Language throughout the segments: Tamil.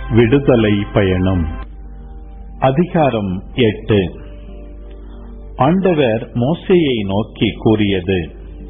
விடுதலை பயணம் அதிகாரம் எட்டு ஆண்டவர் மோசேயை நோக்கி கூறியது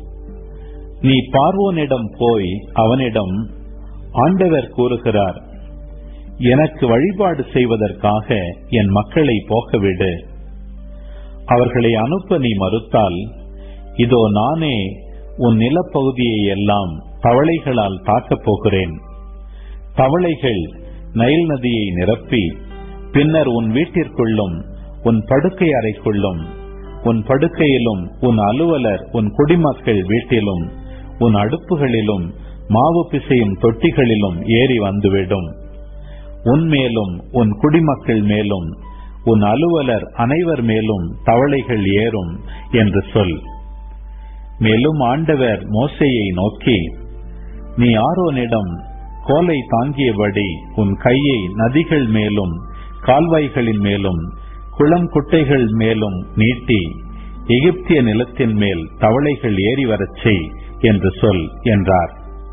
நீ பார்வோனிடம் போய் அவனிடம் ஆண்டவர் கூறுகிறார் எனக்கு வழிபாடு செய்வதற்காக என் மக்களை போகவிடு அவர்களை அனுப்ப நீ மறுத்தால் இதோ நானே உன் நிலப்பகுதியை எல்லாம் தவளைகளால் தாக்கப் போகிறேன் தவளைகள் நைல் நதியை நிரப்பி பின்னர் உன் வீட்டிற்குள்ளும் உன் படுக்கை அறைக்குள்ளும் உன் படுக்கையிலும் உன் அலுவலர் உன் குடிமக்கள் வீட்டிலும் உன் அடுப்புகளிலும் மாவு பிசையும் தொட்டிகளிலும் ஏறி வந்துவிடும் உன் மேலும் உன் குடிமக்கள் மேலும் உன் அலுவலர் அனைவர் மேலும் தவளைகள் ஏறும் என்று சொல் மேலும் ஆண்டவர் மோசையை நோக்கி நீ ஆரோனிடம் கோலை தாங்கியபடி உன் கையை நதிகள் மேலும் கால்வாய்களின் மேலும் குளம் குட்டைகள் மேலும் நீட்டி எகிப்திய நிலத்தின் மேல் தவளைகள் ஏறி வரச் செய் என்று சொல் என்றார்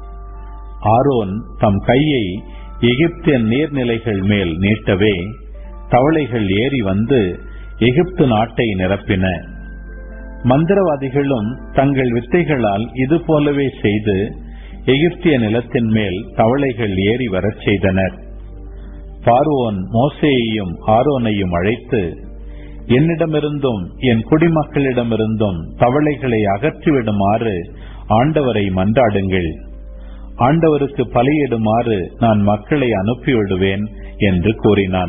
ஆரோன் தம் கையை எகிப்தியன் நீர்நிலைகள் மேல் நீட்டவே தவளைகள் ஏறி வந்து எகிப்து நாட்டை நிரப்பின மந்திரவாதிகளும் தங்கள் வித்தைகளால் இது போலவே செய்து எகிப்திய நிலத்தின் மேல் தவளைகள் ஏறி வரச் செய்தனர் பார்வோன் மோசேயையும் ஆரோனையும் அழைத்து என்னிடமிருந்தும் என் குடிமக்களிடமிருந்தும் தவளைகளை அகற்றிவிடுமாறு ஆண்டவரை மன்றாடுங்கள் ஆண்டவருக்கு பலியிடுமாறு நான் மக்களை அனுப்பிவிடுவேன் என்று கூறினான்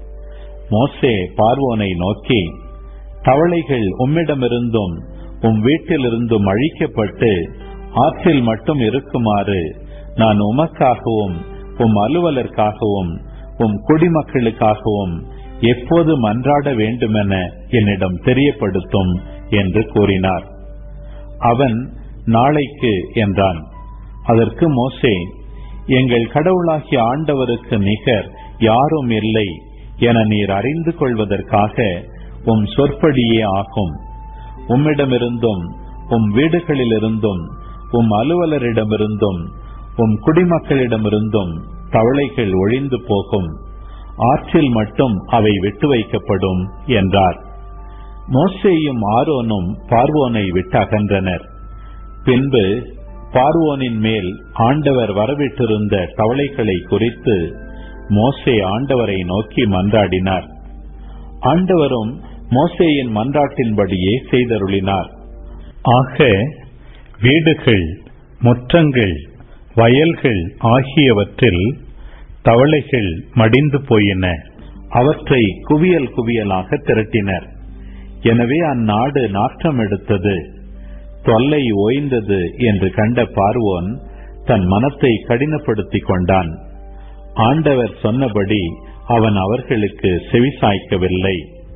மோசே பார்வோனை நோக்கி தவளைகள் உம்மிடமிருந்தும் உம் வீட்டிலிருந்தும் அழிக்கப்பட்டு ஆற்றில் மட்டும் இருக்குமாறு நான் உமக்காகவும் உம் அலுவலருக்காகவும் உம் குடிமக்களுக்காகவும் எப்போது மன்றாட வேண்டுமென என்னிடம் தெரியப்படுத்தும் என்று கூறினார் அவன் நாளைக்கு என்றான் அதற்கு மோசே எங்கள் கடவுளாகிய ஆண்டவருக்கு நிகர் யாரும் இல்லை என நீர் அறிந்து கொள்வதற்காக உம் சொற்படியே ஆகும் உம்மிடமிருந்தும் உம் வீடுகளிலிருந்தும் உம் அலுவலரிடமிருந்தும் உம் குடிமக்களிடமிருந்தும் தவளைகள் ஒழிந்து போகும் ஆற்றில் மட்டும் அவை விட்டு வைக்கப்படும் என்றார் மோசேயும் ஆரோனும் பார்வோனை விட்டு அகன்றனர் பின்பு பார்வோனின் மேல் ஆண்டவர் வரவிட்டிருந்த தவளைகளை குறித்து மோசே ஆண்டவரை நோக்கி மன்றாடினார் ஆண்டவரும் மோசேயின் மன்றாட்டின்படியே செய்தருளினார் ஆக வீடுகள் முற்றங்கள் வயல்கள் ஆகியவற்றில் தவளைகள் மடிந்து போயின அவற்றை குவியல் குவியலாக திரட்டினர் எனவே அந்நாடு நாற்றம் எடுத்தது தொல்லை ஓய்ந்தது என்று கண்ட பார்வோன் தன் மனத்தை கடினப்படுத்திக் கொண்டான் ஆண்டவர் சொன்னபடி அவன் அவர்களுக்கு செவிசாய்க்கவில்லை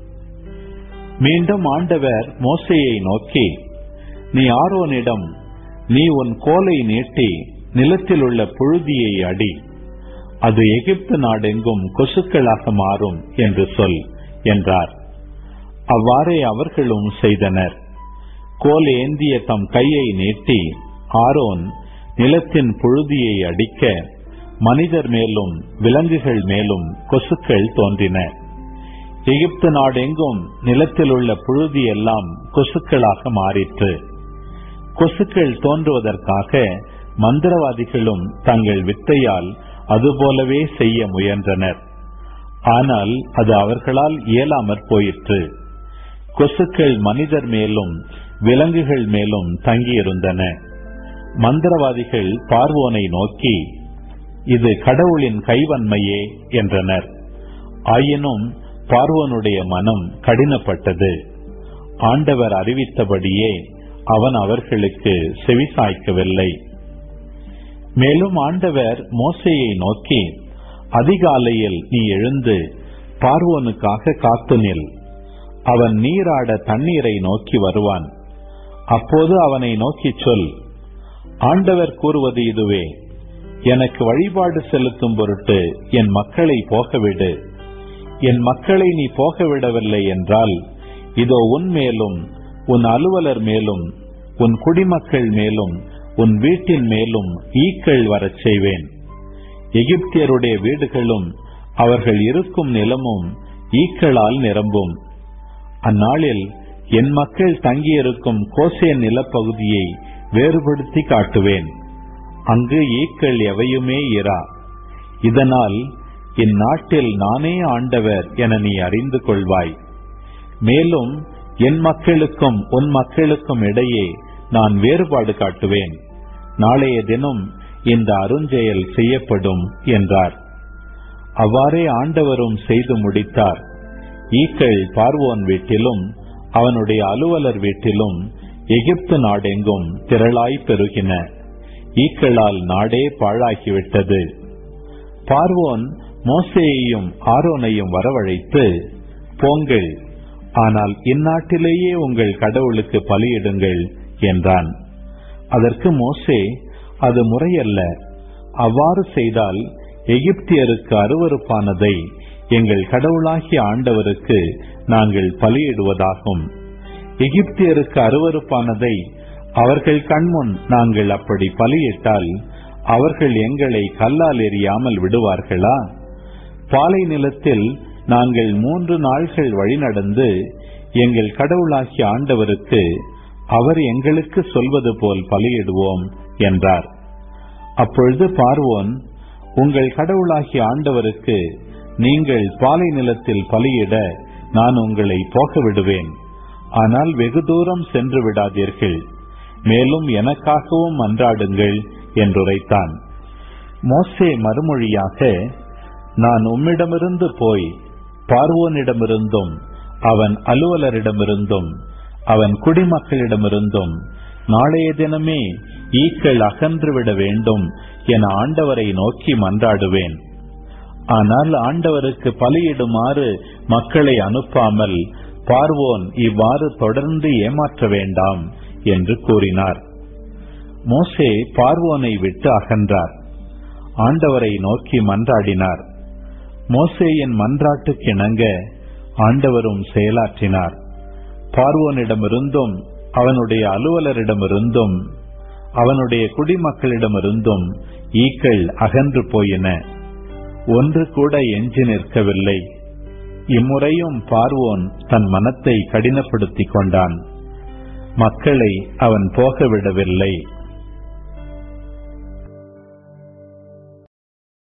மீண்டும் ஆண்டவர் மோசையை நோக்கி நீ ஆரோனிடம் நீ உன் கோலை நீட்டி நிலத்தில் உள்ள புழுதியை அடி அது எகிப்து நாடெங்கும் கொசுக்களாக மாறும் என்று சொல் என்றார் அவ்வாறே அவர்களும் செய்தனர் கோல் ஏந்திய தம் கையை நீட்டி ஆரோன் நிலத்தின் புழுதியை அடிக்க மனிதர் மேலும் விலங்குகள் மேலும் கொசுக்கள் தோன்றின எகிப்து நாடெங்கும் நிலத்தில் உள்ள புழுதி எல்லாம் கொசுக்களாக மாறிற்று கொசுக்கள் தோன்றுவதற்காக மந்திரவாதிகளும் தங்கள் வித்தையால் அதுபோலவே செய்ய முயன்றனர் ஆனால் அது அவர்களால் இயலாமற் போயிற்று கொசுக்கள் மனிதர் மேலும் விலங்குகள் மேலும் தங்கியிருந்தன மந்திரவாதிகள் பார்வோனை நோக்கி இது கடவுளின் கைவன்மையே என்றனர் ஆயினும் பார்வோனுடைய மனம் கடினப்பட்டது ஆண்டவர் அறிவித்தபடியே அவன் அவர்களுக்கு செவிசாய்க்கவில்லை மேலும் ஆண்டவர் மோசையை நோக்கி அதிகாலையில் நீ எழுந்து பார்வோனுக்காக காத்து நில் அவன் நீராட தண்ணீரை நோக்கி வருவான் அப்போது அவனை நோக்கி சொல் ஆண்டவர் கூறுவது இதுவே எனக்கு வழிபாடு செலுத்தும் பொருட்டு என் மக்களை போகவிடு என் மக்களை நீ போகவிடவில்லை என்றால் இதோ உன் மேலும் உன் அலுவலர் மேலும் உன் குடிமக்கள் மேலும் உன் வீட்டின் மேலும் ஈக்கள் வரச் செய்வேன் எகிப்தியருடைய வீடுகளும் அவர்கள் இருக்கும் நிலமும் ஈக்களால் நிரம்பும் அந்நாளில் என் மக்கள் தங்கியிருக்கும் கோசேன் நிலப்பகுதியை வேறுபடுத்தி காட்டுவேன் அங்கு ஈக்கள் எவையுமே இரா இதனால் இந்நாட்டில் நானே ஆண்டவர் என நீ அறிந்து கொள்வாய் மேலும் என் மக்களுக்கும் உன் மக்களுக்கும் இடையே நான் வேறுபாடு காட்டுவேன் நாளைய தினம் இந்த அருஞ்செயல் செய்யப்படும் என்றார் அவ்வாறே ஆண்டவரும் செய்து முடித்தார் ஈக்கள் பார்வோன் வீட்டிலும் அவனுடைய அலுவலர் வீட்டிலும் எகிப்து நாடெங்கும் திரளாய் பெருகின ஈக்களால் நாடே பாழாகிவிட்டது பார்வோன் மோசேயையும் ஆரோனையும் வரவழைத்து போங்கள் ஆனால் இந்நாட்டிலேயே உங்கள் கடவுளுக்கு பலியிடுங்கள் என்றான் அதற்கு மோசே அது முறையல்ல அவ்வாறு செய்தால் எகிப்தியருக்கு அருவறுப்பானதை எங்கள் கடவுளாகிய ஆண்டவருக்கு நாங்கள் பலியிடுவதாகும் எகிப்தியருக்கு அருவறுப்பானதை அவர்கள் கண்முன் நாங்கள் அப்படி பலியிட்டால் அவர்கள் எங்களை கல்லால் எறியாமல் விடுவார்களா பாலை நிலத்தில் நாங்கள் மூன்று நாள்கள் வழிநடந்து எங்கள் கடவுளாகிய ஆண்டவருக்கு அவர் எங்களுக்கு சொல்வது போல் பலியிடுவோம் என்றார் அப்பொழுது பார்வோன் உங்கள் கடவுளாகிய ஆண்டவருக்கு நீங்கள் பாலை நிலத்தில் பலியிட நான் உங்களை போக விடுவேன் ஆனால் வெகு தூரம் சென்று விடாதீர்கள் மேலும் எனக்காகவும் மன்றாடுங்கள் என்றுரைத்தான் மோசே மறுமொழியாக நான் உம்மிடமிருந்து போய் பார்வோனிடமிருந்தும் அவன் அலுவலரிடமிருந்தும் அவன் குடிமக்களிடமிருந்தும் நாளைய தினமே ஈக்கள் அகன்றுவிட வேண்டும் என ஆண்டவரை நோக்கி மன்றாடுவேன் ஆனால் ஆண்டவருக்கு பலியிடுமாறு மக்களை அனுப்பாமல் பார்வோன் இவ்வாறு தொடர்ந்து ஏமாற்ற வேண்டாம் என்று கூறினார் மோசே பார்வோனை விட்டு அகன்றார் ஆண்டவரை நோக்கி மன்றாடினார் மோசேயின் மன்றாட்டுக்கிணங்க ஆண்டவரும் செயலாற்றினார் பார்வோனிடமிருந்தும் அவனுடைய அலுவலரிடமிருந்தும் அவனுடைய குடிமக்களிடமிருந்தும் ஈக்கள் அகன்று போயின ஒன்று கூட எஞ்சி நிற்கவில்லை இம்முறையும் பார்வோன் தன் மனத்தை கடினப்படுத்திக் கொண்டான் மக்களை அவன் போக விடவில்லை